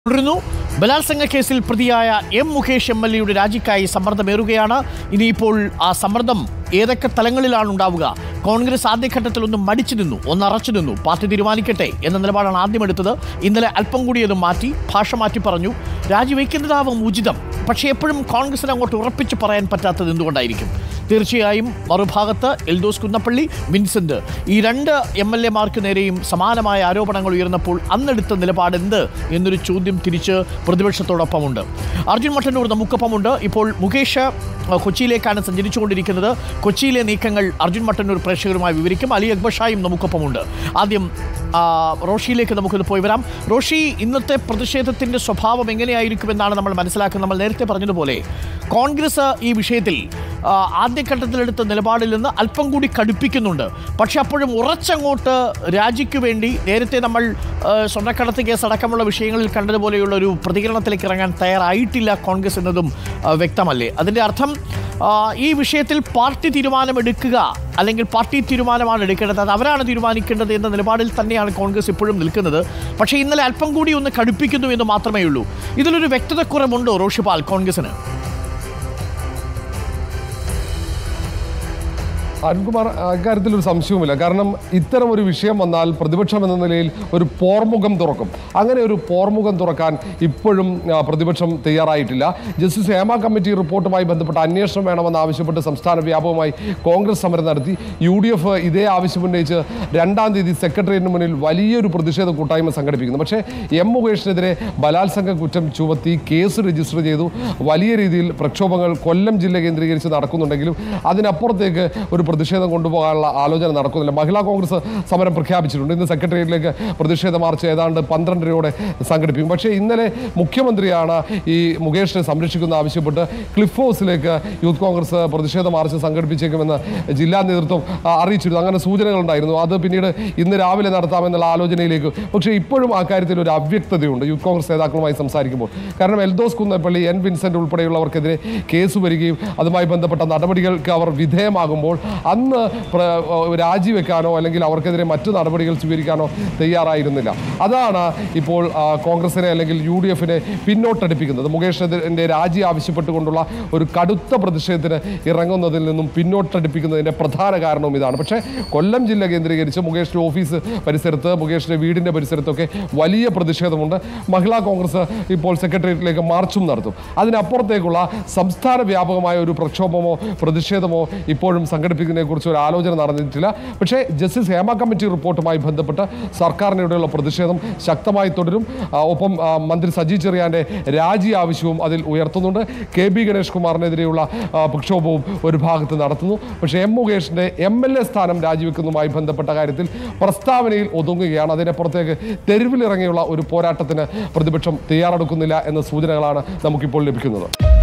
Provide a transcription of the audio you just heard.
തുടരുന്നു ബലാത്സംഗ കേസിൽ പ്രതിയായ എം മുകേഷ് എം എൽ എയുടെ രാജിക്കായി സമ്മർദ്ദമേറുകയാണ് ഇനിയിപ്പോൾ ആ സമ്മർദ്ദം ഏതൊക്കെ തലങ്ങളിലാണ് ഉണ്ടാവുക കോൺഗ്രസ് ആദ്യഘട്ടത്തിൽ ഒന്ന് മടിച്ചു നിന്നു ഒന്ന് അറച്ചു നിന്നു പാർട്ടി തീരുമാനിക്കട്ടെ എന്ന നിലപാടാണ് ആദ്യം എടുത്തത് ഇന്നലെ അല്പം കൂടി അത് മാറ്റി ഭാഷ മാറ്റി പറഞ്ഞു രാജിവെക്കുന്നതാവും ഉചിതം പക്ഷേ എപ്പോഴും കോൺഗ്രസിന് അങ്ങോട്ട് ഉറപ്പിച്ച് പറയാൻ പറ്റാത്തത് എന്തുകൊണ്ടായിരിക്കും തീർച്ചയായും മറുഭാഗത്ത് എൽദോസ് കുന്നപ്പള്ളി വിൻസെന്റ് ഈ രണ്ട് എം എൽ എമാർക്ക് നേരെയും സമാനമായ ആരോപണങ്ങൾ ഉയർന്നപ്പോൾ അന്നെടുത്ത നിലപാട് എന്ത് എന്നൊരു ചോദ്യം തിരിച്ച് പ്രതിപക്ഷത്തോടൊപ്പമുണ്ട് അർജുൻ മട്ടന്നൂർ നമുക്കൊപ്പമുണ്ട് ഇപ്പോൾ മുകേഷ് അഹ്, കൊച്ചിയിലേക്കാണ് സഞ്ചരിച്ചുകൊണ്ടിരിക്കുന്നത് കൊച്ചിയിലെ നീക്കങ്ങൾ അർജുൻ മട്ടന്നൂർ പ്രേക്ഷകരുമായി വിവരിക്കും അലി അക്ബർ ഷായും നമുക്കൊപ്പമുണ്ട് ആദ്യം ആ, റോഷിയിലേക്ക് നമുക്കൊന്ന് പോയി വരാം റോഷി ഇന്നത്തെ പ്രതിഷേധത്തിന്റെ സ്വഭാവം എങ്ങനെയായിരിക്കുമെന്നാണ് നമ്മൾ മനസ്സിലാക്കുന്നത് നമ്മൾ നേരത്തെ പറഞ്ഞതുപോലെ കോൺഗ്രസ് ഈ വിഷയത്തിൽ ആ, ആദ്യഘട്ടത്തിലെടുത്ത നിലപാടിൽ നിന്ന് അല്പം കൂടി കടുപ്പിക്കുന്നുണ്ട് പക്ഷെ അപ്പോഴും ഉറച്ചങ്ങോട്ട് രാജിക്ക് വേണ്ടി നേരത്തെ നമ്മൾ ആ, സ്വർണ്ണക്കടത്ത് കേസ് അടക്കമുള്ള വിഷയങ്ങളിൽ കണ്ടതുപോലെയുള്ള ഒരു പ്രതികരണത്തിലേക്ക് ഇറങ്ങാൻ തയ്യാറായിട്ടില്ല കോൺഗ്രസ് എന്നതും ആ, വ്യക്തമല്ലേ അതിൻ്റെ അർത്ഥം ആ, ഈ വിഷയത്തിൽ പാർട്ടി തീരുമാനമെടുക്കുക അല്ലെങ്കിൽ പാർട്ടി തീരുമാനമാണ് എടുക്കേണ്ടത് അത് അവരാണ് തീരുമാനിക്കേണ്ടത് എന്ന നിലപാടിൽ തന്നെയാണ് കോൺഗ്രസ് ഇപ്പോഴും നിൽക്കുന്നത് പക്ഷേ ഇന്നലെ അല്പം കൂടി ഒന്ന് കടുപ്പിക്കുന്നു എന്ന് മാത്രമേ ഉള്ളൂ ഇതിലൊരു വ്യക്തതക്കുറവുണ്ടോ റോഷിപാൽ കോൺഗ്രസിന് അരുൺകുമാർ അക്കാര്യത്തിൽ ഒരു സംശയവുമില്ല കാരണം ഇത്തരം ഒരു വിഷയം വന്നാൽ പ്രതിപക്ഷം എന്ന നിലയിൽ ഒരു പോർമുഖം തുറക്കും അങ്ങനെ ഒരു പോർമുഖം തുറക്കാൻ ഇപ്പോഴും ആ, പ്രതിപക്ഷം തയ്യാറായിട്ടില്ല ജസ്റ്റിസ് ഹേമ കമ്മിറ്റി റിപ്പോർട്ടുമായി ബന്ധപ്പെട്ട അന്വേഷണം വേണമെന്ന് ആവശ്യപ്പെട്ട് സംസ്ഥാന വ്യാപകമായി കോൺഗ്രസ് സമരം നടത്തി യു ഡി എഫ് ഇതേ ആവശ്യമുന്നയിച്ച് രണ്ടാം തീയതി സെക്രട്ടേറിയറ്റിന് മുന്നിൽ വലിയൊരു പ്രതിഷേധ കൂട്ടായ്മ സംഘടിപ്പിക്കുന്നു പക്ഷേ എം മുകേഷിനെതിരെ ബലാത്സംഗ കുറ്റം ചുമത്തി കേസ് രജിസ്റ്റർ ചെയ്തു വലിയ രീതിയിൽ പ്രക്ഷോഭങ്ങൾ കൊല്ലം ജില്ല കേന്ദ്രീകരിച്ച് നടക്കുന്നുണ്ടെങ്കിലും അതിനപ്പുറത്തേക്ക് ഒരു പ്രതിഷേധം കൊണ്ടുപോകാനുള്ള ആലോചന നടക്കുന്നില്ല മഹിളാ കോൺഗ്രസ് സമരം പ്രഖ്യാപിച്ചിട്ടുണ്ട് ഇന്ന് സെക്രട്ടേറിയറ്റിലേക്ക് പ്രതിഷേധ മാർച്ച് ഏതാണ്ട് പന്ത്രണ്ടരയോടെ സംഘടിപ്പിക്കും പക്ഷേ ഇന്നലെ മുഖ്യമന്ത്രിയാണ് ഈ മുകേഷിനെ സംരക്ഷിക്കുന്ന ആവശ്യപ്പെട്ട് ക്ലിഫ് ഹൗസിലേക്ക് യൂത്ത് കോൺഗ്രസ് പ്രതിഷേധ മാർച്ച് സംഘടിപ്പിച്ചേക്കുമെന്ന് ജില്ലാ നേതൃത്വം ആ, അറിയിച്ചിരുന്നു അങ്ങനെ സൂചനകളുണ്ടായിരുന്നു അത് പിന്നീട് ഇന്ന് രാവിലെ നടത്താമെന്നുള്ള ആലോചനയിലേക്ക് പക്ഷേ ഇപ്പോഴും ആ കാര്യത്തിൽ ഒരു അവ്യക്തതയുണ്ട് യൂത്ത് കോൺഗ്രസ് നേതാക്കളുമായി സംസാരിക്കുമ്പോൾ കാരണം എൽദോസ് കുന്നപ്പള്ളി എൻ വിൻസെന്റ് ഉൾപ്പെടെയുള്ളവർക്കെതിരെ കേസ് വരികയും അതുമായി ബന്ധപ്പെട്ട നടപടികൾക്ക് അവർ വിധേയമാകുമ്പോൾ അന്ന് പ്ര- രാജിവെക്കാനോ അല്ലെങ്കിൽ അവർക്കെതിരെ മറ്റു നടപടികൾ സ്വീകരിക്കാനോ തയ്യാറായിരുന്നില്ല അതാണ് ഇപ്പോൾ ആ, കോൺഗ്രസിനെ അല്ലെങ്കിൽ യു ഡി എഫിനെ പിന്നോട്ടടിപ്പിക്കുന്നത് മുകേഷിന്റെ രാജി ആവശ്യപ്പെട്ടുകൊണ്ടുള്ള ഒരു കടുത്ത പ്രതിഷേധത്തിന് ഇറങ്ങുന്നതിൽ നിന്നും പിന്നോട്ടടിപ്പിക്കുന്നതിന്റെ പ്രധാന കാരണവും ഇതാണ് പക്ഷേ കൊല്ലം ജില്ല കേന്ദ്രീകരിച്ച് മുകേഷിന്റെ ഓഫീസ് പരിസരത്ത് മുകേഷിന്റെ വീടിന്റെ പരിസരത്തൊക്കെ വലിയ പ്രതിഷേധമുണ്ട് മഹിളാ കോൺഗ്രസ് ഇപ്പോൾ സെക്രട്ടേറിയറ്റിലേക്ക് മാർച്ചും നടത്തും അതിനപ്പുറത്തേക്കുള്ള സംസ്ഥാന വ്യാപകമായ ഒരു പ്രക്ഷോഭമോ പ്രതിഷേധമോ ഇപ്പോഴും സംഘടിപ്പിക്കുന്നതിനെ കുറിച്ച് ഒരു ആലോചന നടന്നിട്ടില്ല പക്ഷേ ജസ്റ്റിസ് ഹേമ കമ്മിറ്റി റിപ്പോർട്ടുമായി ബന്ധപ്പെട്ട് സർക്കാരിനെതിരെയുള്ള പ്രതിഷേധം ശക്തമായി തുടരും ആ, ഒപ്പം ആ, മന്ത്രി സജി ചെറിയാന്റെ രാജി ആവശ്യവും അതിൽ ഉയർത്തുന്നുണ്ട് കെ ബി ഗണേഷ് കുമാറിനെതിരെയുള്ള ആ, പ്രക്ഷോഭവും ഒരു ഭാഗത്ത് നടത്തുന്നു പക്ഷേ എം മുകേഷിന്റെ എം എൽ എ സ്ഥാനം രാജിവെക്കുന്നതുമായി ബന്ധപ്പെട്ട കാര്യത്തിൽ പ്രസ്താവനയിൽ ഒതുങ്ങുകയാണ് അതിനപ്പുറത്തേക്ക് തെരുവിലിറങ്ങിയുള്ള ഒരു പോരാട്ടത്തിന് പ്രതിപക്ഷം തയ്യാറെടുക്കുന്നില്ല എന്ന സൂചനകളാണ് നമുക്കിപ്പോൾ ലഭിക്കുന്നത്